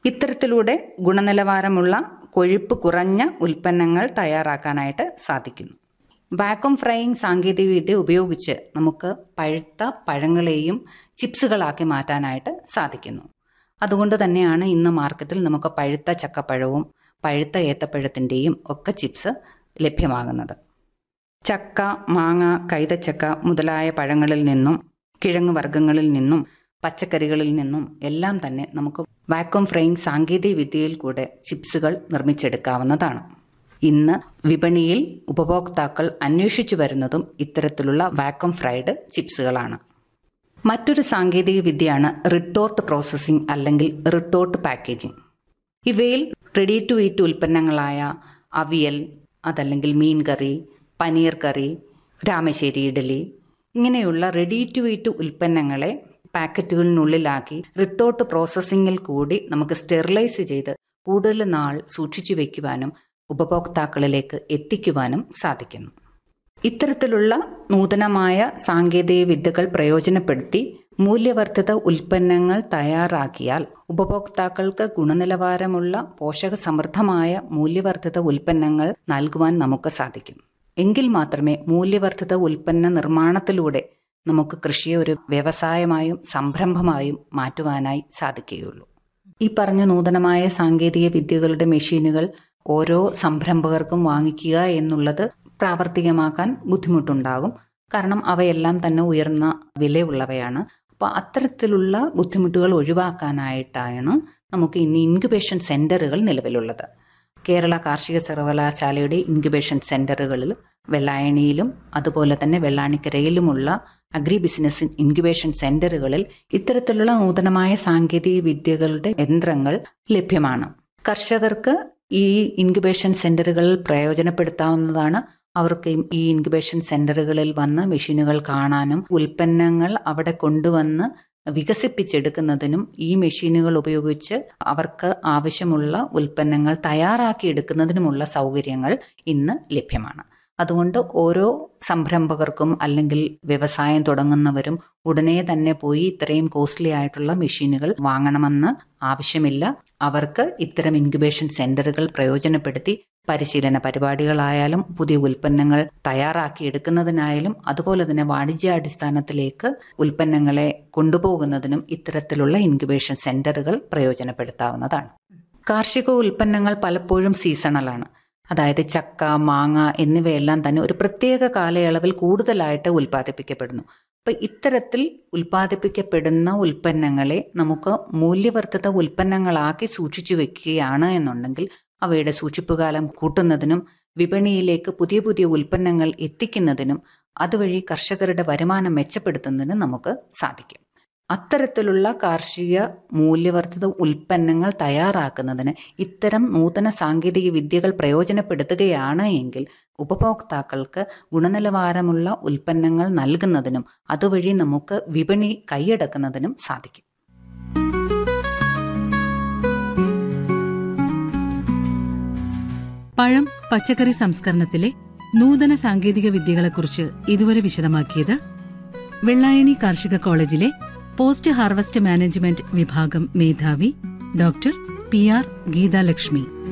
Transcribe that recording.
ഇത്തരത്തിലൂടെ ഗുണനിലവാരമുള്ള കൊഴുപ്പ് കുറഞ്ഞ ഉൽപ്പന്നങ്ങൾ തയ്യാറാക്കാനായിട്ട് സാധിക്കുന്നു വാക്വം ഫ്രൈയിങ് സാങ്കേതികവിദ്യ ഉപയോഗിച്ച് നമുക്ക് പഴുത്ത പഴങ്ങളെയും ചിപ്സുകളാക്കി മാറ്റാനായിട്ട് സാധിക്കുന്നു അതുകൊണ്ട് തന്നെയാണ് ഇന്ന് മാർക്കറ്റിൽ നമുക്ക് പഴുത്ത ചക്കപ്പഴവും പഴുത്ത ഏത്തപ്പഴത്തിൻ്റെയും ഒക്കെ ചിപ്സ് ലഭ്യമാകുന്നത് ചക്ക മാങ്ങ കൈതച്ചക്ക മുതലായ പഴങ്ങളിൽ നിന്നും കിഴങ്ങ് വർഗ്ഗങ്ങളിൽ നിന്നും പച്ചക്കറികളിൽ നിന്നും എല്ലാം തന്നെ നമുക്ക് വാക്വം ഫ്രൈയിങ് സാങ്കേതിക വിദ്യയിൽ കൂടെ ചിപ്സുകൾ നിർമ്മിച്ചെടുക്കാവുന്നതാണ് ഇന്ന് വിപണിയിൽ ഉപഭോക്താക്കൾ അന്വേഷിച്ചു വരുന്നതും ഇത്തരത്തിലുള്ള വാക്വം ഫ്രൈഡ് ചിപ്സുകളാണ് മറ്റൊരു സാങ്കേതിക വിദ്യയാണ് റിട്ടോർട്ട് പ്രോസസ്സിംഗ് അല്ലെങ്കിൽ റിട്ടോർട്ട് പാക്കേജിംഗ് ഇവയിൽ റെഡി ടു ഈറ്റ് ഉൽപ്പന്നങ്ങളായ അവിയൽ അതല്ലെങ്കിൽ മീൻ കറി പനീർ കറി രാമശ്ശേരി ഇഡലി ഇങ്ങനെയുള്ള റെഡി ടു ഈറ്റ് ഉൽപ്പന്നങ്ങളെ പാക്കറ്റുകളിനുള്ളിലാക്കി റിട്ടോർട്ട് പ്രോസസ്സിങ്ങിൽ കൂടി നമുക്ക് സ്റ്റെറിലൈസ് ചെയ്ത് കൂടുതൽ നാൾ സൂക്ഷിച്ചു വയ്ക്കുവാനും ഉപഭോക്താക്കളിലേക്ക് എത്തിക്കുവാനും സാധിക്കുന്നു ഇത്തരത്തിലുള്ള നൂതനമായ സാങ്കേതിക വിദ്യകൾ പ്രയോജനപ്പെടുത്തി മൂല്യവർദ്ധിത ഉൽപ്പന്നങ്ങൾ തയ്യാറാക്കിയാൽ ഉപഭോക്താക്കൾക്ക് ഗുണനിലവാരമുള്ള പോഷകസമൃദ്ധമായ മൂല്യവർദ്ധിത ഉൽപ്പന്നങ്ങൾ നൽകുവാൻ നമുക്ക് സാധിക്കും എങ്കിൽ മാത്രമേ മൂല്യവർദ്ധിത ഉൽപ്പന്ന നിർമ്മാണത്തിലൂടെ നമുക്ക് കൃഷിയെ ഒരു വ്യവസായമായും സംരംഭമായും മാറ്റുവാനായി സാധിക്കുകയുള്ളൂ ഈ പറഞ്ഞ നൂതനമായ സാങ്കേതിക വിദ്യകളുടെ മെഷീനുകൾ ഓരോ സംരംഭകർക്കും വാങ്ങിക്കുക എന്നുള്ളത് പ്രാവർത്തികമാക്കാൻ ബുദ്ധിമുട്ടുണ്ടാകും കാരണം അവയെല്ലാം തന്നെ ഉയർന്ന വിലയുള്ളവയാണ് അപ്പോൾ അത്തരത്തിലുള്ള ബുദ്ധിമുട്ടുകൾ ഒഴിവാക്കാനായിട്ടാണ് നമുക്ക് ഇന്ന് ഇൻക്യുബേഷൻ സെന്ററുകൾ നിലവിലുള്ളത് കേരള കാർഷിക സർവകലാശാലയുടെ ഇൻക്യുബേഷൻ സെന്ററുകളിൽ വെള്ളായണിയിലും അതുപോലെ തന്നെ വെള്ളാണിക്കരയിലുമുള്ള അഗ്രി ബിസിനസ് ഇൻക്യുബേഷൻ സെന്ററുകളിൽ ഇത്തരത്തിലുള്ള നൂതനമായ സാങ്കേതിക വിദ്യകളുടെ യന്ത്രങ്ങൾ ലഭ്യമാണ് കർഷകർക്ക് ഈ ഇൻക്യുബേഷൻ സെന്ററുകളിൽ പ്രയോജനപ്പെടുത്താവുന്നതാണ് അവർക്ക് ഈ ഇൻക്യുബേഷൻ സെന്ററുകളിൽ വന്ന് മെഷീനുകൾ കാണാനും ഉൽപ്പന്നങ്ങൾ അവിടെ കൊണ്ടുവന്ന് വികസിപ്പിച്ചെടുക്കുന്നതിനും ഈ മെഷീനുകൾ ഉപയോഗിച്ച് അവർക്ക് ആവശ്യമുള്ള ഉൽപ്പന്നങ്ങൾ തയ്യാറാക്കിയെടുക്കുന്നതിനുമുള്ള സൗകര്യങ്ങൾ ഇന്ന് ലഭ്യമാണ് അതുകൊണ്ട് ഓരോ സംരംഭകർക്കും അല്ലെങ്കിൽ വ്യവസായം തുടങ്ങുന്നവരും ഉടനെ തന്നെ പോയി ഇത്രയും കോസ്റ്റ്ലി ആയിട്ടുള്ള മെഷീനുകൾ വാങ്ങണമെന്ന് ആവശ്യമില്ല അവർക്ക് ഇത്തരം ഇൻക്യുബേഷൻ സെന്ററുകൾ പ്രയോജനപ്പെടുത്തി പരിശീലന പരിപാടികളായാലും പുതിയ ഉൽപ്പന്നങ്ങൾ തയ്യാറാക്കിയെടുക്കുന്നതിനായാലും അതുപോലെ തന്നെ വാണിജ്യാടിസ്ഥാനത്തിലേക്ക് ഉൽപ്പന്നങ്ങളെ കൊണ്ടുപോകുന്നതിനും ഇത്തരത്തിലുള്ള ഇൻക്യുബേഷൻ സെന്ററുകൾ പ്രയോജനപ്പെടുത്താവുന്നതാണ് കാർഷിക ഉൽപ്പന്നങ്ങൾ പലപ്പോഴും സീസണലാണ് അതായത് ചക്ക മാങ്ങ എന്നിവയെല്ലാം തന്നെ ഒരു പ്രത്യേക കാലയളവിൽ കൂടുതലായിട്ട് ഉൽപ്പാദിപ്പിക്കപ്പെടുന്നു അപ്പം ഇത്തരത്തിൽ ഉൽപ്പാദിപ്പിക്കപ്പെടുന്ന ഉൽപ്പന്നങ്ങളെ നമുക്ക് മൂല്യവർദ്ധിത ഉൽപ്പന്നങ്ങളാക്കി സൂക്ഷിച്ചു വെക്കുകയാണ് എന്നുണ്ടെങ്കിൽ അവയുടെ സൂക്ഷിപ്പുകാലം കൂട്ടുന്നതിനും വിപണിയിലേക്ക് പുതിയ പുതിയ ഉൽപ്പന്നങ്ങൾ എത്തിക്കുന്നതിനും അതുവഴി കർഷകരുടെ വരുമാനം മെച്ചപ്പെടുത്തുന്നതിനും നമുക്ക് സാധിക്കും അത്തരത്തിലുള്ള കാർഷിക മൂല്യവർദ്ധിത ഉൽപ്പന്നങ്ങൾ തയ്യാറാക്കുന്നതിന് ഇത്തരം നൂതന സാങ്കേതിക വിദ്യകൾ പ്രയോജനപ്പെടുത്തുകയാണ് എങ്കിൽ ഉപഭോക്താക്കൾക്ക് ഗുണനിലവാരമുള്ള ഉൽപ്പന്നങ്ങൾ നൽകുന്നതിനും അതുവഴി നമുക്ക് വിപണി കൈയടക്കുന്നതിനും സാധിക്കും പഴം പച്ചക്കറി സംസ്കരണത്തിലെ നൂതന സാങ്കേതിക വിദ്യകളെക്കുറിച്ച് ഇതുവരെ വിശദമാക്കിയത് വെള്ളായണി കാർഷിക കോളേജിലെ പോസ്റ്റ് ഹാർവസ്റ്റ് മാനേജ്മെന്റ് വിഭാഗം മേധാവി ഡോക്ടർ പി ആർ ഗീതാലക്ഷ്മി